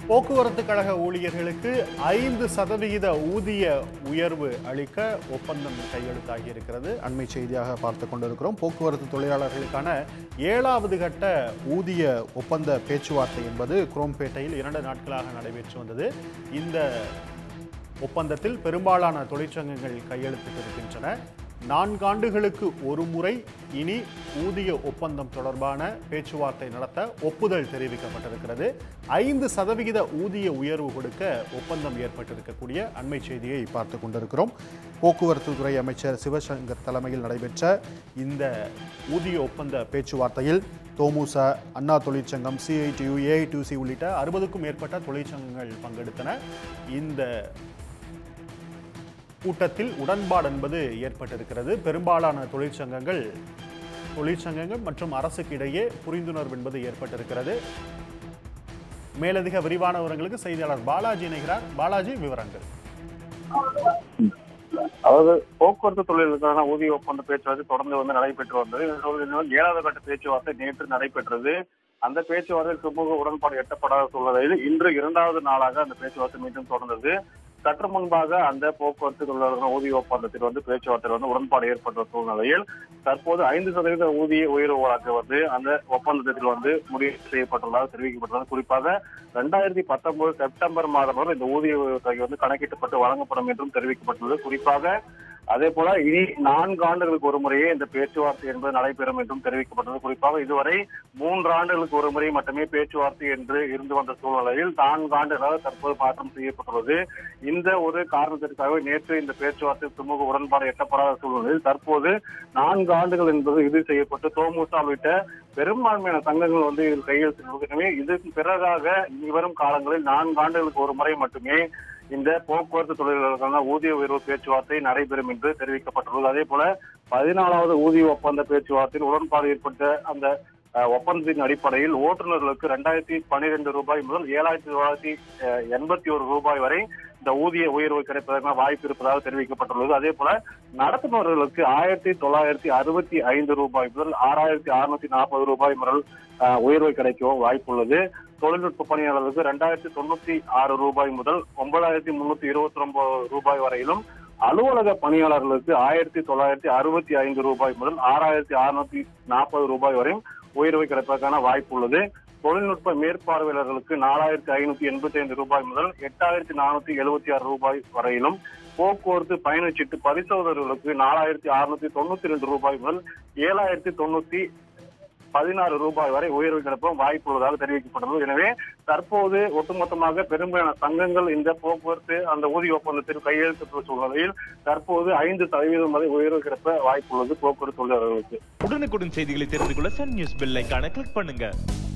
போக்குவரத்து கழக ஊழியர்களுக்கு ஐந்து சதவிகித ஊதிய உயர்வு அளிக்க ஒப்பந்தம் கையெழுத்தாகி இருக்கிறது அண்மை செய்தியாக பார்த்து கொண்டிருக்கிறோம் போக்குவரத்து தொழிலாளர்களுக்கான ஏழாவது கட்ட ஊதிய ஒப்பந்த பேச்சுவார்த்தை என்பது குரோம்பேட்டையில் இரண்டு நாட்களாக நடைபெற்று வந்தது இந்த ஒப்பந்தத்தில் பெரும்பாலான தொழிற்சங்கங்கள் கையெழுத்திட்டிருக்கின்றன நான்காண்டுகளுக்கு ஒரு முறை இனி ஊதிய ஒப்பந்தம் தொடர்பான பேச்சுவார்த்தை நடத்த ஒப்புதல் தெரிவிக்கப்பட்டிருக்கிறது ஐந்து சதவிகித ஊதிய உயர்வு கொடுக்க ஒப்பந்தம் ஏற்பட்டிருக்கக்கூடிய அண்மை செய்தியை பார்த்து கொண்டிருக்கிறோம் போக்குவரத்து துறை அமைச்சர் சிவசங்கர் தலைமையில் நடைபெற்ற இந்த ஊதிய ஒப்பந்த பேச்சுவார்த்தையில் தோமுச அண்ணா தொழிற்சங்கம் சிஐடியு ஏஐடியூசி உள்ளிட்ட அறுபதுக்கும் மேற்பட்ட தொழிற்சங்கங்கள் பங்கெடுத்தன இந்த கூட்டத்தில் உடன்பாடு என்பது ஏற்பட்டிருக்கிறது பெரும்பாலான தொழிற்சங்கங்கள் தொழிற்சங்கங்கள் மற்றும் அரசுக்கு இடையே புரிந்துணர்வு என்பது ஏற்பட்டிருக்கிறது மேலதிக விரிவான விவரங்களுக்கு செய்தியாளர் பாலாஜி இணைகிறார் பாலாஜி விவரங்கள் அதாவது போக்குவரத்து தொழிலுக்கான ஊதிய ஒப்பந்த பேச்சுவார்த்தை தொடர்ந்து வந்து நடைபெற்று வந்தது இதோடு ஏழாவது கட்ட பேச்சுவார்த்தை நேற்று நடைபெற்றது அந்த பேச்சுவார்த்தை சுமூக உடன்பாடு எட்டப்படாத சூழ்நிலையில் இன்று இரண்டாவது நாளாக அந்த பேச்சுவார்த்தை மீண்டும் தொடர்ந்தது சற்று முன்பாக அந்த போக்குவரத்து தொழிலாளர்கள் ஊதிய ஒப்பந்தத்தில் வந்து பேச்சுவார்த்தையில் வந்து உடன்பாடு ஏற்பட்ட சூழ்நிலையில் தற்போது ஐந்து சதவீத ஊதிய உயர்வு வழக்கு வந்து அந்த ஒப்பந்தத்தில் வந்து முடிவு செய்யப்பட்டுள்ளதாக தெரிவிக்கப்பட்டுள்ளது குறிப்பாக ரெண்டாயிரத்தி பத்தொன்பது செப்டம்பர் மாதம் வரை இந்த ஊதிய தொகை வந்து கணக்கிட்டப்பட்டு வழங்கப்படும் என்றும் தெரிவிக்கப்பட்டுள்ளது குறிப்பாக அதே போல இனி நான்கு ஆண்டுகளுக்கு ஒரு முறையே இந்த பேச்சுவார்த்தை என்பது நடைபெறும் என்றும் தெரிவிக்கப்பட்டது குறிப்பாக இதுவரை மூன்று ஆண்டுகளுக்கு ஒரு முறை மட்டுமே பேச்சுவார்த்தை என்று இருந்து வந்த சூழ்நிலையில் நான்கு ஆண்டுகளாக தற்போது மாற்றம் செய்யப்பட்டுள்ளது இந்த ஒரு காரணத்திற்காக நேற்று இந்த பேச்சுவார்த்தை சுமூக உடன்பாடு எட்டப்படாத சூழ்நிலையில் தற்போது நான்கு ஆண்டுகள் என்பது இறுதி செய்யப்பட்டு தோமுசா உள்ளிட்ட பெரும்பான்மையான சங்கங்கள் வந்து இதில் கையெழுத்திருக்கவே இதற்கு பிறகாக இனி வரும் காலங்களில் நான்கு ஆண்டுகளுக்கு ஒரு முறை மட்டுமே இந்த போக்குவரத்து தொழிலாளர்களுக்கான ஊதிய உயர்வு பேச்சுவார்த்தை நடைபெறும் என்று தெரிவிக்கப்பட்டுள்ளது அதே போல பதினாலாவது ஊதிய ஒப்பந்த பேச்சுவார்த்தையில் உடன்பாடு ஏற்பட்ட அந்த அஹ், ஒப்பந்தத்தின் அடிப்படையில் ஓட்டுநர்களுக்கு ரெண்டாயிரத்தி பன்னிரெண்டு ரூபாய் முதல் ஏழாயிரத்தி தொள்ளாயிரத்தி அஹ், எண்பத்தி ஒரு ரூபாய் வரை இந்த ஊதிய உயர்வு கிடைப்பதற்கான வாய்ப்பு இருப்பதாக தெரிவிக்கப்பட்டுள்ளது அதே போல நடத்துனர்களுக்கு ஆயிரத்தி தொள்ளாயிரத்தி அறுபத்தி ஐந்து ரூபாய் முதல் ஆறாயிரத்தி அறுநூத்தி நாற்பது ரூபாய் முதல் அஹ், உயர்வு கிடைக்கவும் வாய்ப்புள்ளது தொழில்நுட்ப பணியாளர்களுக்கு ரெண்டாயிரத்தி தொண்ணூத்தி ஆறு ரூபாய் முதல் ஒன்பதாயிரத்தி முன்னூத்தி இருபத்தி ஒன்பது ரூபாய் வரையிலும் அலுவலக பணியாளர்களுக்கு ஆயிரத்தி தொள்ளாயிரத்தி அறுபத்தி ஐந்து ரூபாய் முதல் ஆறாயிரத்தி அறுநூத்தி நாற்பது ரூபாய் வரையும் உயர்வு கிடைப்பதற்கான வாய்ப்பு உள்ளது தொழில்நுட்ப மேற்பார்வையாளர்களுக்கு நாலாயிரத்தி ஐநூத்தி எண்பத்தி ஐந்து ரூபாய் முதல் எட்டாயிரத்தி நானூத்தி எழுபத்தி ஆறு ரூபாய் வரையிலும் போக்குவரத்து பயணச்சீட்டு பரிசோதகர்களுக்கு நாலாயிரத்தி அறுநூத்தி தொண்ணூத்தி ரெண்டு ரூபாய் முதல் ஏழாயிரத்தி தொண்ணூத்தி பதினாறு ரூபாய் வரை உயர்வு கிடைப்பதும் வாய்ப்பு உள்ளதாக தெரிவிக்கப்பட்டுள்ளது எனவே தற்போது ஒட்டுமொத்தமாக பெரும்பாலான சங்கங்கள் இந்த போக்குவரத்து அந்த ஊதிய ஒப்பந்தத்தில் கையெழுத்திட்டுள்ள சூழ்நிலையில் தற்போது ஐந்து சதவீதம் வரை உயர்வு கிடைப்ப வாய்ப்பு உள்ளது போக்குவரத்து தொழிலாளர்களுக்கு உடனுக்குடன் செய்திகளை தெரிந்து கொள்ள சன் நியூஸ் பெல் ஐகானை கிளிக் பண்ணுங்க